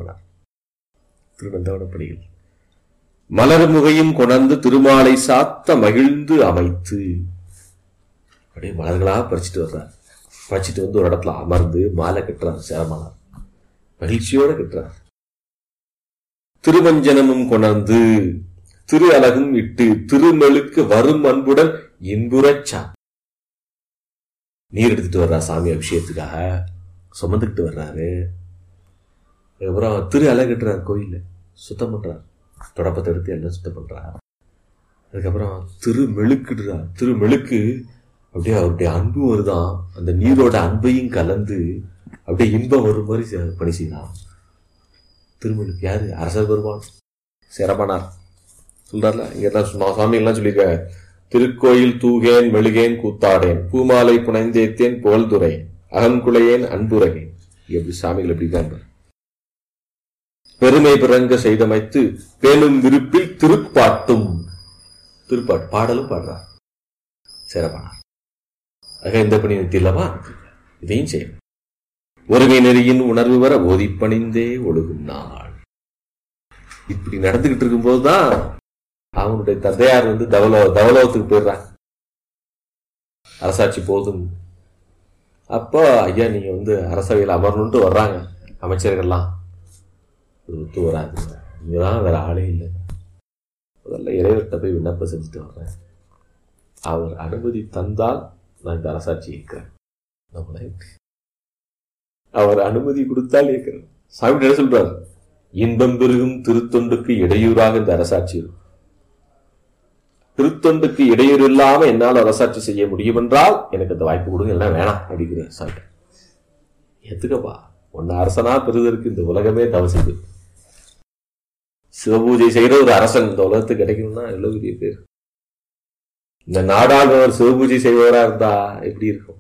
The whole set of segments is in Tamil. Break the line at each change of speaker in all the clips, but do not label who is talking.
சேரமானார் திருநந்தவனப்படிகள் மலர் முகையும் கொணர்ந்து திருமாலை சாத்த மகிழ்ந்து அமைத்து அப்படியே மலர்களா பறிச்சுட்டு வர்றார் பறிச்சுட்டு வந்து ஒரு இடத்துல அமர்ந்து மாலை கட்டுறார் சேரமானார் மகிழ்ச்சியோட கட்டுறார் திருவஞ்சனமும் கொணர்ந்து திரு அலகும் இட்டு திருமெழுக்கு வரும் அன்புடன் இன்புறச்சா நீர் எடுத்துட்டு வர்றா சாமி அபிஷேகத்துக்காக சுமந்துக்கிட்டு வர்றாரு அதுக்கப்புறம் திரு அலை கட்டுறார் கோயில்ல சுத்தம் பண்றார் தொடப்பத்தை எடுத்து எல்லாம் சுத்தம் பண்றார் அதுக்கப்புறம் திரு மெழுக்குடுறார் திரு மெழுக்கு அப்படியே அவருடைய அன்பு வருதான் அந்த நீரோட அன்பையும் கலந்து அப்படியே இன்பம் வரும் மாதிரி செ- பணி செய்யலாம் திருமெழுக்கு யாரு அரசர் பெருமான் சிரமனார் சொல்றாருல இங்க எல்லாம் சும்மா சுவாமி எல்லாம் சொல்லியிருக்காங்க திருக்கோயில் தூகேன் மெழுகேன் கூத்தாடேன் பூமாலை புனைந்தேத்தேன் புகழ்துறை அகங்குளையேன் அன்புரையேன் எப்படி சாமிகள் எப்படி இருக்காங்க பெருமை பிறங்க செய்தமைத்து பேணும் விருப்பில் திருப்பாட்டும் திருப்பாட்டு பாடலும் பாடுறார் சிறப்பானார் ஆக இந்த பணி நிறுத்தில்லவா இதையும் செய்யணும் ஒருமை நெறியின் உணர்வு வர ஓதிப்பணிந்தே ஒழுகும் நாள் இப்படி நடந்துகிட்டு இருக்கும்போதுதான் அவனுடைய தந்தையார் வந்து தவலோ தவலோகத்துக்கு போயிடுறாங்க அரசாட்சி போதும் அப்போ ஐயா நீங்க வந்து அரசவையில் அமரணுன்ட்டு வர்றாங்க அமைச்சர்கள்லாம் இது ஒத்து வராது இங்கதான் வேற ஆளே இல்லை முதல்ல இறைவர்கிட்ட போய் விண்ணப்பம் செஞ்சுட்டு வர்றேன் அவர் அனுமதி தந்தால் நான் இந்த அரசாட்சி இருக்கிறேன் நம்மளை அவர் அனுமதி கொடுத்தால் இருக்கிறேன் சாமி என்ன சொல்றாரு இன்பம் பெருகும் திருத்தொண்டுக்கு இடையூறாக இந்த அரசாட்சி இருக்கும் திருத்தொண்டுக்கு இடையூறு இல்லாம என்னால் அரசாட்சி செய்ய முடியும் என்றால் எனக்கு அந்த வாய்ப்பு கொடுங்க எல்லாம் வேணாம் அப்படிங்கிறேன் சாமி எதுக்கப்பா உன்னை அரசனா பெறுவதற்கு இந்த உலகமே தவம் செய்து சிவபூஜை செய்யற ஒரு அரசன் இந்த உலகத்துக்கு கிடைக்கணும்னா எவ்வளவு பெரிய பேர் இந்த நாடாளுவர் சிவபூஜை செய்பவரா இருந்தா எப்படி இருக்கும்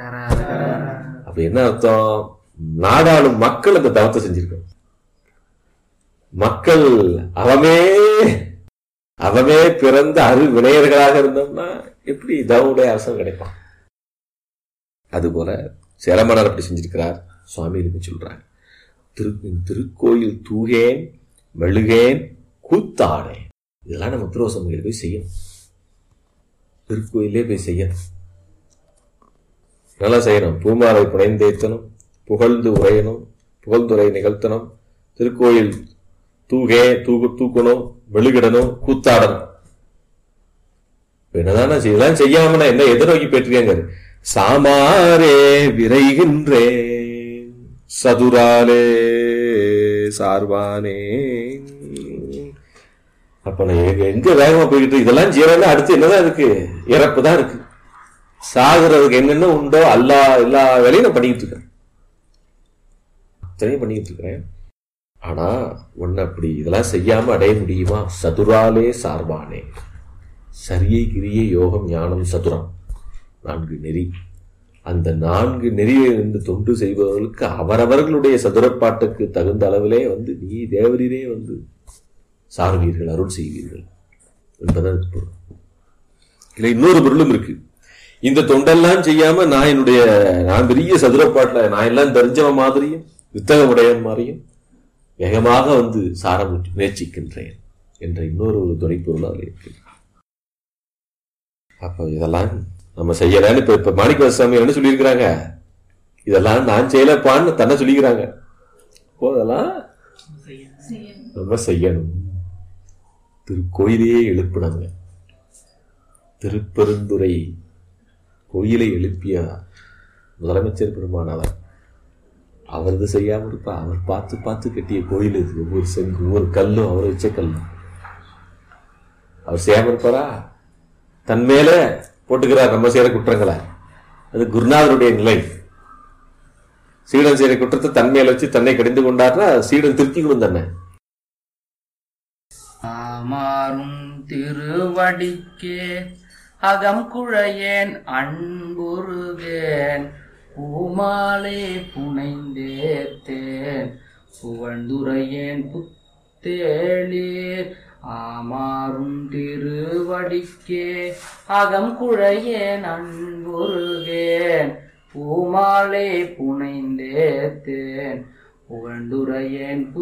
அப்ப என்ன அர்த்தம் நாடாளும் மக்கள் அந்த தவத்தை செஞ்சிருக்கணும் மக்கள் அவமே அவமே பிறந்த அரு வினையர்களாக இருந்தோம்னா எப்படி தவனுடைய அரசன் கிடைப்பான் அதுபோல சேரமணர் அப்படி செஞ்சிருக்கிறார் சுவாமிகளுக்கு சொல்றாங்க திரு திருக்கோயில் தூகேன் மெழுகேன் கூத்தாடேன் இதெல்லாம் நம்ம திருவசமையில் போய் செய்யணும் திருக்கோயிலே போய் செய்யணும் நல்லா செய்யணும் பூமாலை புனைந்தேத்தனும் புகழ்ந்து உரையணும் புகழ்ந்துரை நிகழ்த்தணும் திருக்கோயில் தூகே தூக்கு தூக்கணும் மெழுகிடணும் கூத்தாடணும் இப்ப என்னதானே செய்ய- இதெல்லாம் செய்யாம என்ன எதை நோக்கி பெற்றியாங்க சாமாரே விரைகின்றேன் சதுராலே சார்பானே அப்ப நான் எங்க- எங்க வேகமா போய்கிட்டு இருக்கு? இதெல்லாம் ஜீவன அடுத்து என்னதான் இருக்கு இறப்பு தான் இருக்கு சாகுறதுக்கு என்னென்ன உண்டோ எல்லா எல்லா வேலையும் நான் பண்ணிக்கிட்டு இருக்கேன் அத்தனையும் பண்ணிக்கிட்டு இருக்கிறேன் ஆனா ஒன்னு அப்படி இதெல்லாம் செய்யாம அடைய முடியுமா சதுராலே சார்பானே சரியை கிரியை யோகம் ஞானம் சதுரம் நான்கு நெறி அந்த நான்கு நெறியை இருந்து தொண்டு செய்பவர்களுக்கு அவரவர்களுடைய சதுரப்பாட்டுக்கு தகுந்த அளவிலே வந்து நீ தேவரீரே வந்து சார்வீர்கள் அருள் செய்வீர்கள் என்பதான் பொருள் இதுல இன்னொரு பொருளும் இருக்கு இந்த தொண்டெல்லாம் செய்யாம நான் என்னுடைய நான் பெரிய சதுரப்பாட்டுல நான் எல்லாம் தெரிஞ்சவன் மாதிரியும் வித்தகம் உடையவன் மாதிரியும் வேகமாக வந்து சார முயற்சி- முயற்சிக்கின்றேன் என்ற இன்னொரு ஒரு துணைப்பொருள் அதில் இருக்கு அப்ப இதெல்லாம் நம்ம செய்யலான்னு இப்ப இப்ப மாணிக்கவாச என்ன சொல்லியிருக்கிறாங்க இதெல்லாம் நான் செய்யலப்பான்னு தன்னை சொல்லிக்கிறாங்க அப்போ அதெல்லாம் நம்ம செய்யணும் திருக்கோயிலையே எழுப்பினாங்க திருப்பெருந்துறை கோயிலை எழுப்பிய முதலமைச்சர் பெருமானவர் அவரது செய்யாம இருப்பா அவர் பார்த்து பார்த்து கட்டிய கோயில் இது ஒவ்வொரு செங்கு ஒவ்வொரு கல்லும் அவர் வச்ச கல்லும் அவர் செய்யாம இருப்பாரா தன் மேல போட்டுக்கிறார் நம்ம செய்யற குற்றங்களை அது குருநாதருடைய நிலை சீடன் செய்யற குற்றத்தை தன் மேல வச்சு தன்னை கடிந்து கொண்டார்னா சீடன் திருத்திக்கணும் தன்னை
ஆமாறும் திருவடிக்கே அகம் குழையேன் அன்புருகேன் பூமாலை புனைந்தேத்தேன் புகழ்ந்துரையேன் புத்தேளீர் ஆமாறும் திருவடிக்கே அகம் குழையேன் அன்புருகேன் பூமாலை புனைந்தேத்தேன் புகழ்ந்துரையேன்